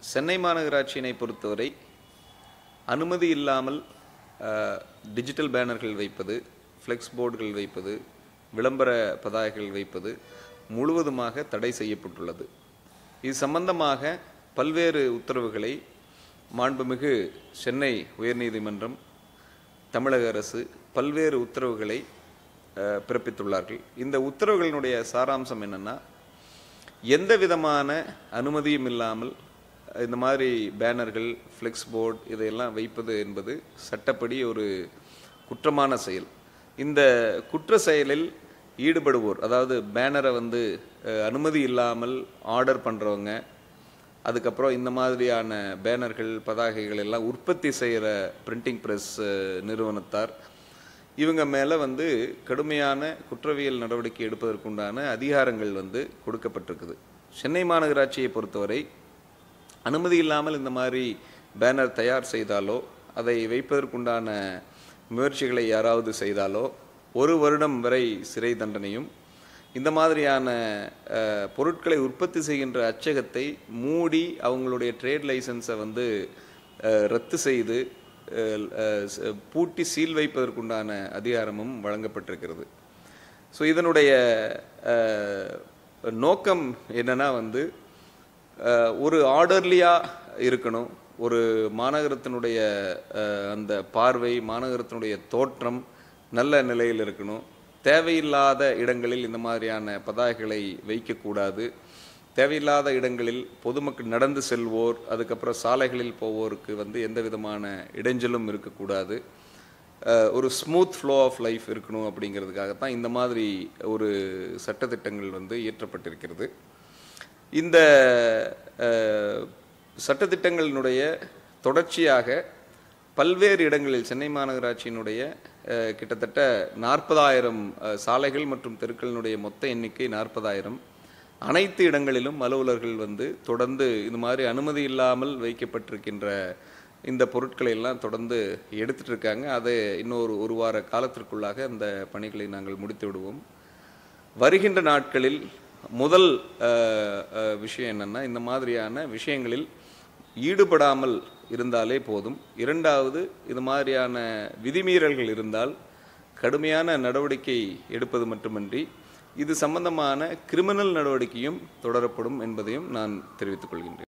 சென்னை மாநகராட்சியினை பொறுத்தவரை அனுமதி இல்லாமல் அஹ், டிஜிட்டல் பேனர்கள் வைப்பது ஃப்ளெக்ஸ் போர்டுகள் வைப்பது விளம்பர பதாகைகள் வைப்பது முழுவதுமாக தடை செய்யப்பட்டுள்ளது இது சம்பந்தமாக பல்வேறு உத்தரவுகளை மாண்புமிகு சென்னை உயர்நீதிமன்றம் தமிழக அரசு பல்வேறு உத்தரவுகளை அஹ், பிறப்பித்துள்ளார்கள் இந்த உத்தரவுகளினுடைய சாராம்சம் என்னன்னா எந்த விதமான அனுமதியும் இல்லாமல் இந்த மாதிரி பேனர்கள் ஃப்ளெக்ஸ் போர்டு இதையெல்லாம் வைப்பது என்பது சட்டப்படி ஒரு குற்றமான செயல் இந்த குற்ற செயலில் ஈடுபடுவோர் அதாவது பேனரை வந்து அஹ், அனுமதி இல்லாமல் ஆர்டர் பண்ணுறவங்க அதுக்கப்புறம் இந்த மாதிரியான பேனர்கள் பதாகைகள் எல்லாம் உற்பத்தி செய்கிற பிரிண்டிங் ப்ரெஸ் நிறுவனத்தார் இவங்க மேலே வந்து கடுமையான குற்றவியல் நடவடிக்கை எடுப்பதற்குண்டான அதிகாரங்கள் வந்து கொடுக்கப்பட்டிருக்குது சென்னை மாநகராட்சியை பொறுத்தவரை அனுமதி இல்லாமல் இந்த மாதிரி பேனர் தயார் செய்தாலோ அதை வைப்பதற்குண்டான முயற்சிகளை யாராவது செய்தாலோ ஒரு வருடம் வரை சிறை தண்டனையும் இந்த மாதிரியான அஹ், பொருட்களை உற்பத்தி செய்கின்ற அச்சகத்தை மூடி அவங்களுடைய ட்ரேட் லைசன்ஸை வந்து அஹ், ரத்து செய்து அஹ், அஹ், ச- பூட்டி சீல் வைப்பதற்குண்டான அதிகாரமும் வழங்கப்பட்டிருக்கிறது ஸோ இதனுடைய அஹ், நோக்கம் என்னன்னா வந்து அஹ், ஒரு ஆர்டர்லியாக இருக்கணும் ஒரு மாநகரத்தினுடைய அஹ், அந்த பார்வை மாநகரத்தினுடைய தோற்றம் நல்ல நிலையில் இருக்கணும் தேவையில்லாத இடங்களில் இந்த மாதிரியான பதாகைகளை வைக்கக்கூடாது தேவையில்லாத இடங்களில் பொதுமக்கள் நடந்து செல்வோர் அதுக்கப்புறம் சாலைகளில் போவோருக்கு வந்து எந்த விதமான இடைஞ்சலும் இருக்கக்கூடாது அஹ், ஒரு ஸ்மூத் ஃப்ளோ ஆஃப் லைஃப் இருக்கணும் அப்படிங்கிறதுக்காகத்தான் இந்த மாதிரி ஒரு சட்டத்திட்டங்கள் வந்து இயற்றப்பட்டிருக்கிறது இந்த அஹ், சட்டத்திட்டங்களினுடைய தொடர்ச்சியாக பல்வேறு இடங்களில் சென்னை மாநகராட்சியினுடைய அஹ், கிட்டத்தட்ட நாற்பதாயிரம் சாலைகள் மற்றும் தெருக்களினுடைய மொத்த எண்ணிக்கை நாற்பதாயிரம் அனைத்து இடங்களிலும் அலுவலர்கள் வந்து தொடர்ந்து இது மாதிரி அனுமதி இல்லாமல் வைக்கப்பட்டிருக்கின்ற இந்த பொருட்களை எல்லாம் தொடர்ந்து எடுத்துட்டு இருக்காங்க அதை இன்னொரு ஒரு வார காலத்திற்குள்ளாக அந்த பணிகளை நாங்கள் முடித்து விடுவோம் வருகின்ற நாட்களில் முதல் அஹ், அஹ், விஷயம் என்னன்னா இந்த மாதிரியான விஷயங்களில் ஈடுபடாமல் இருந்தாலே போதும் இரண்டாவது இது மாதிரியான விதிமீறல்கள் இருந்தால் கடுமையான நடவடிக்கை எடுப்பது மட்டுமன்றி இது சம்பந்தமான கிரிமினல் நடவடிக்கையும் தொடரப்படும் என்பதையும் நான் தெரிவித்துக் கொள்கின்றேன்